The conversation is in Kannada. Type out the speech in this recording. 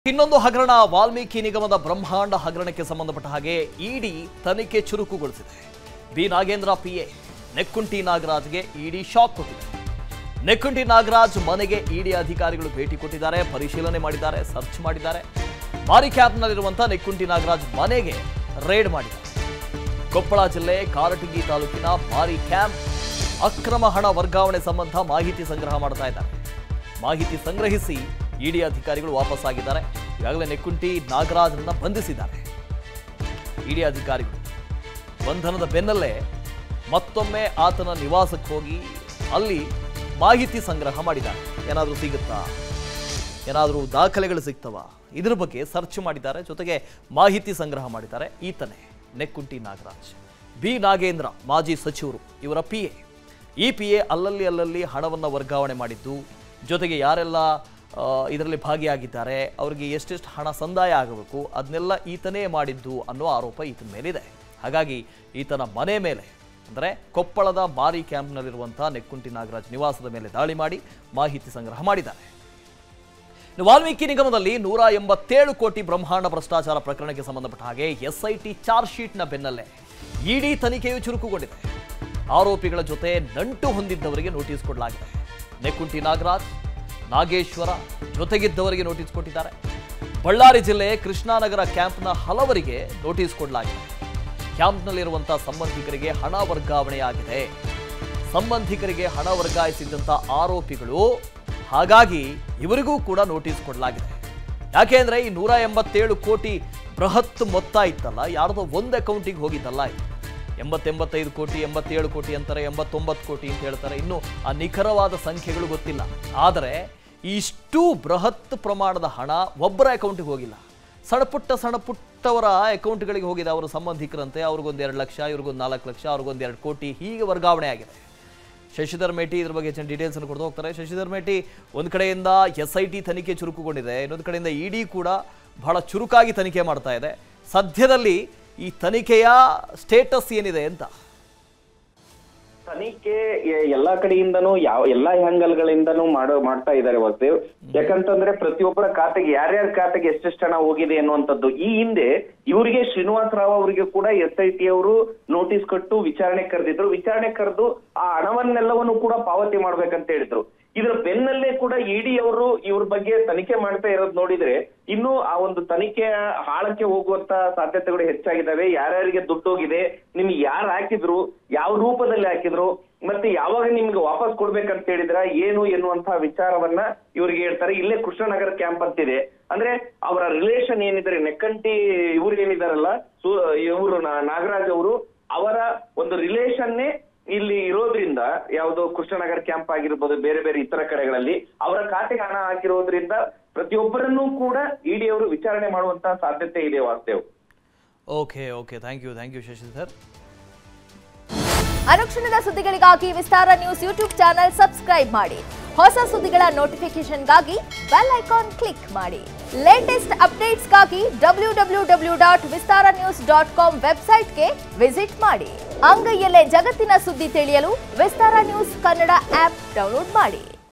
ಇನ್ನೊಂದು ಹಗರಣ ವಾಲ್ಮೀಕಿ ನಿಗಮದ ಬ್ರಹ್ಮಾಂಡ ಹಗರಣಕ್ಕೆ ಸಂಬಂಧಪಟ್ಟ ಹಾಗೆ ಇಡಿ ತನಿಖೆ ಚುರುಕುಗೊಳಿಸಿದೆ ಬಿ ನಾಗೇಂದ್ರ ಪಿಎ ನೆಕ್ಕುಂಟಿ ನಾಗರಾಜ್ಗೆ ಇಡಿ ಶಾಕ್ ಕೊಟ್ಟಿದೆ ನೆಕ್ಕುಂಟಿ ನಾಗರಾಜ್ ಮನೆಗೆ ಇಡಿ ಅಧಿಕಾರಿಗಳು ಭೇಟಿ ಕೊಟ್ಟಿದ್ದಾರೆ ಪರಿಶೀಲನೆ ಮಾಡಿದ್ದಾರೆ ಸರ್ಚ್ ಮಾಡಿದ್ದಾರೆ ಮಾರಿ ಕ್ಯಾಬ್ನಲ್ಲಿರುವಂತಹ ನೆಕ್ಕುಂಟಿ ನಾಗರಾಜ್ ಮನೆಗೆ ರೇಡ್ ಮಾಡಿದ್ದಾರೆ ಕೊಪ್ಪಳ ಜಿಲ್ಲೆ ಕಾರಟಗಿ ತಾಲೂಕಿನ ಮಾರಿ ಕ್ಯಾಂಪ್ ಅಕ್ರಮ ಹಣ ವರ್ಗಾವಣೆ ಸಂಬಂಧ ಮಾಹಿತಿ ಸಂಗ್ರಹ ಮಾಡ್ತಾ ಇದ್ದಾರೆ ಮಾಹಿತಿ ಸಂಗ್ರಹಿಸಿ ಇಡಿ ಅಧಿಕಾರಿಗಳು ವಾಪಸ್ಸಾಗಿದ್ದಾರೆ ಈಗಾಗಲೇ ನೆಕ್ಕುಂಟಿ ನಾಗರಾಜ್ರನ್ನ ಬಂಧಿಸಿದ್ದಾರೆ ಇಡಿ ಅಧಿಕಾರಿಗಳು ಬಂಧನದ ಬೆನ್ನಲ್ಲೇ ಮತ್ತೊಮ್ಮೆ ಆತನ ನಿವಾಸಕ್ಕೆ ಹೋಗಿ ಅಲ್ಲಿ ಮಾಹಿತಿ ಸಂಗ್ರಹ ಮಾಡಿದ್ದಾರೆ ಏನಾದರೂ ಸಿಗುತ್ತಾ ಏನಾದರೂ ದಾಖಲೆಗಳು ಸಿಗ್ತವ ಇದ್ರ ಬಗ್ಗೆ ಸರ್ಚ್ ಮಾಡಿದ್ದಾರೆ ಜೊತೆಗೆ ಮಾಹಿತಿ ಸಂಗ್ರಹ ಮಾಡಿದ್ದಾರೆ ಈತನೇ ನೆಕ್ಕುಂಟಿ ನಾಗರಾಜ್ ಬಿ ನಾಗೇಂದ್ರ ಮಾಜಿ ಸಚಿವರು ಇವರ ಪಿ ಎ ಈ ಪಿ ಎ ಅಲ್ಲಲ್ಲಿ ಅಲ್ಲಲ್ಲಿ ಹಣವನ್ನು ವರ್ಗಾವಣೆ ಮಾಡಿದ್ದು ಜೊತೆಗೆ ಯಾರೆಲ್ಲ ಆ, ಇದರಲ್ಲಿ ಭಾಗಿಯಾಗಿದ್ದಾರೆ ಅವರಿಗೆ ಎಷ್ಟೆಷ್ಟು ಹಣ ಸಂದಾಯ ಆಗಬೇಕು ಅದನ್ನೆಲ್ಲ ಈತನೇ ಮಾಡಿದ್ದು ಅನ್ನೋ ಆರೋಪ ಈತನ ಮೇಲಿದೆ ಹಾಗಾಗಿ ಈತನ ಮನೆ ಮೇಲೆ ಅಂದರೆ ಕೊಪ್ಪಳದ ಮಾರಿ ಕ್ಯಾಂಪ್ನಲ್ಲಿರುವಂಥ ನೆಕ್ಕುಂಟಿ ನಾಗರಾಜ್ ನಿವಾಸದ ಮೇಲೆ ದಾಳಿ ಮಾಡಿ ಮಾಹಿತಿ ಸಂಗ್ರಹ ಮಾಡಿದ್ದಾರೆ ಇನ್ನು ವಾಲ್ಮೀಕಿ ನಿಗಮದಲ್ಲಿ ನೂರ ಎಂಬತ್ತೇಳು ಕೋಟಿ ಬ್ರಹ್ಮಾಂಡ ಭ್ರಷ್ಟಾಚಾರ ಪ್ರಕರಣಕ್ಕೆ ಸಂಬಂಧಪಟ್ಟ ಹಾಗೆ ಎಸ್ಐಟಿ ಚಾರ್ಜ್ ಶೀಟ್ನ ಬೆನ್ನಲ್ಲೇ ಇಡೀ ತನಿಖೆಯು ಚುರುಕುಗೊಂಡಿದೆ ಆರೋಪಿಗಳ ಜೊತೆ ನಂಟು ಹೊಂದಿದ್ದವರಿಗೆ ನೋಟಿಸ್ ಕೊಡಲಾಗಿದೆ ನೆಕ್ಕುಂಟಿ ನಾಗರಾಜ್ ನಾಗೇಶ್ವರ ಜೊತೆಗಿದ್ದವರಿಗೆ ನೋಟಿಸ್ ಕೊಟ್ಟಿದ್ದಾರೆ ಬಳ್ಳಾರಿ ಜಿಲ್ಲೆ ಕೃಷ್ಣಾನಗರ ಕ್ಯಾಂಪ್ನ ಹಲವರಿಗೆ ನೋಟಿಸ್ ಕೊಡಲಾಗಿದೆ ಕ್ಯಾಂಪ್ನಲ್ಲಿರುವಂತಹ ಸಂಬಂಧಿಕರಿಗೆ ಹಣ ವರ್ಗಾವಣೆಯಾಗಿದೆ ಸಂಬಂಧಿಕರಿಗೆ ಹಣ ವರ್ಗಾಯಿಸಿದ್ದಂಥ ಆರೋಪಿಗಳು ಹಾಗಾಗಿ ಇವರಿಗೂ ಕೂಡ ನೋಟಿಸ್ ಕೊಡಲಾಗಿದೆ ಯಾಕೆಂದ್ರೆ ಈ ನೂರ ಎಂಬತ್ತೇಳು ಕೋಟಿ ಬೃಹತ್ ಮೊತ್ತ ಇತ್ತಲ್ಲ ಯಾರ್ದೋ ಒಂದು ಅಕೌಂಟಿಗೆ ಹೋಗಿದ್ದಲ್ಲ ಇದು ಎಂಬತ್ತೆಂಬತ್ತೈದು ಕೋಟಿ ಎಂಬತ್ತೇಳು ಕೋಟಿ ಅಂತಾರೆ ಎಂಬತ್ತೊಂಬತ್ತು ಕೋಟಿ ಅಂತ ಹೇಳ್ತಾರೆ ಇನ್ನು ಆ ನಿಖರವಾದ ಸಂಖ್ಯೆಗಳು ಗೊತ್ತಿಲ್ಲ ಆದರೆ ಇಷ್ಟು ಬೃಹತ್ ಪ್ರಮಾಣದ ಹಣ ಒಬ್ಬರ ಅಕೌಂಟಿಗೆ ಹೋಗಿಲ್ಲ ಸಣ್ಣ ಪುಟ್ಟ ಸಣ್ಣ ಪುಟ್ಟವರ ಅಕೌಂಟ್ಗಳಿಗೆ ಹೋಗಿದೆ ಅವರ ಸಂಬಂಧಿಕರಂತೆ ಅವ್ರಿಗೊಂದು ಎರಡು ಲಕ್ಷ ಇವ್ರಿಗೊಂದು ನಾಲ್ಕು ಲಕ್ಷ ಅವ್ರಿಗೊಂದು ಎರಡು ಕೋಟಿ ಹೀಗೆ ವರ್ಗಾವಣೆ ಆಗಿದೆ ಶಶಿಧರ್ ಮೇಟಿ ಇದ್ರ ಬಗ್ಗೆ ಹೆಚ್ಚಿನ ಡೀಟೇಲ್ಸ್ ಅನ್ನು ಕೊಡ್ತಾ ಹೋಗ್ತಾರೆ ಶಶಿಧರ್ ಮೇಟಿ ಒಂದು ಕಡೆಯಿಂದ ಎಸ್ ಐ ಟಿ ತನಿಖೆ ಚುರುಕುಗೊಂಡಿದೆ ಇನ್ನೊಂದು ಕಡೆಯಿಂದ ಇಡಿ ಕೂಡ ಬಹಳ ಚುರುಕಾಗಿ ತನಿಖೆ ಮಾಡ್ತಾ ಇದೆ ಸದ್ಯದಲ್ಲಿ ಈ ತನಿಖೆಯ ಸ್ಟೇಟಸ್ ಏನಿದೆ ಅಂತ ತನಿಖೆ ಎ- ಎಲ್ಲಾ ಕಡೆಯಿಂದನೂ ಯಾವ ಎಲ್ಲಾ ಹ್ಯಾಂಗಲ್ಗಳಿಂದನೂ ಮಾಡೋ ಮಾಡ್ತಾ ಇದ್ದಾರೆ ವಾಸುದೇವ್ ಯಾಕಂತಂದ್ರೆ ಪ್ರತಿಯೊಬ್ಬರ ಖಾತೆಗೆ ಯಾರ್ಯಾರ ಖಾತೆಗೆ ಎಷ್ಟೆಷ್ಟು ಹಣ ಹೋಗಿದೆ ಅನ್ನುವಂಥದ್ದು ಈ ಹಿಂದೆ ಇವರಿಗೆ ಶ್ರೀನಿವಾಸ ರಾವ್ ಅವರಿಗೆ ಕೂಡ ಎಸ್ ಐ ಟಿ ಅವರು ನೋಟಿಸ್ ಕೊಟ್ಟು ವಿಚಾರಣೆ ಕರೆದಿದ್ರು ವಿಚಾರಣೆ ಕರೆದು ಆ ಹಣವನ್ನೆಲ್ಲವನ್ನು ಕೂಡ ಪಾವತಿ ಮಾಡ್ಬೇಕಂತ ಹೇಳಿದ್ರು ಇದರ ಬೆನ್ನಲ್ಲೇ ಕೂಡ ಇಡಿ ಅವರು ಇವ್ರ ಬಗ್ಗೆ ತನಿಖೆ ಮಾಡ್ತಾ ಇರೋದು ನೋಡಿದ್ರೆ ಇನ್ನು ಆ ಒಂದು ತನಿಖೆ ಹಾಳಕ್ಕೆ ಹೋಗುವಂತ ಸಾಧ್ಯತೆಗಳು ಹೆಚ್ಚಾಗಿದ್ದಾವೆ ಯಾರ್ಯಾರಿಗೆ ದುಡ್ಡು ಹೋಗಿದೆ ನಿಮ್ಗೆ ಯಾರು ಹಾಕಿದ್ರು ಯಾವ ರೂಪದಲ್ಲಿ ಹಾಕಿದ್ರು ಮತ್ತೆ ಯಾವಾಗ ನಿಮ್ಗೆ ವಾಪಸ್ ಕೊಡ್ಬೇಕಂತ ಹೇಳಿದ್ರ ಏನು ಎನ್ನುವಂತಹ ವಿಚಾರವನ್ನ ಇವ್ರಿಗೆ ಹೇಳ್ತಾರೆ ಇಲ್ಲೇ ಕೃಷ್ಣನಗರ ಕ್ಯಾಂಪ್ ಅಂತಿದೆ ಅಂದ್ರೆ ಅವರ ರಿಲೇಷನ್ ಏನಿದ್ದಾರೆ ನೆಕ್ಕಂಟಿ ಇವ್ರು ಏನಿದಾರಲ್ಲ ಇವರು ನಾಗರಾಜ್ ಅವರು ಅವರ ಒಂದು ರಿಲೇಷನ್ನೇ ಇಲ್ಲಿ ಇರೋದ್ರಿಂದ ಯಾವ್ದೋ ಕೃಷ್ಣನಗರ ಕ್ಯಾಂಪ್ ಆಗಿರ್ಬೋದು ಬೇರೆ ಬೇರೆ ಇತರ ಕಡೆಗಳಲ್ಲಿ ಅವರ ಖಾತೆಗೆ ಹಣ ಹಾಕಿರೋದ್ರಿಂದ ಪ್ರತಿಯೊಬ್ಬರನ್ನೂ ಕೂಡ ಇಡಿ ಅವರು ವಿಚಾರಣೆ ಮಾಡುವಂತಹ ಸಾಧ್ಯತೆ ಇದೆ ವಾಸ್ತೇವ್ okay okay thank you thank you Shashidhar ಅನುಕ್ಷಣದ ಸುದ್ದಿಗಳಿಗಾಗಿ Vistara news YouTube channel subscribe ಮಾಡಿ ಹೊಸ ಸುದ್ದಿಗಳ ನೋಟಿಫಿಕೇಶನ್ಗಾಗಿ ಬೆಲ್ ಐಕಾನ್ ಕ್ಲಿಕ್ ಮಾಡಿ ಲೇಟೆಸ್ಟ್ ಅಪ್ಡೇಟ್ಸ್ಗಾಗಿ W W W dot Vistara news dot com ವೆಬ್ಸೈಟ್ಗೆ ವಿಸಿಟ್ ಮಾಡಿ ಅಂಗೈಯಲ್ಲೇ ಜಗತ್ತಿನ ಸುದ್ದಿ ತಿಳಿಯಲು Vistara news Kannada app download ಮಾಡಿ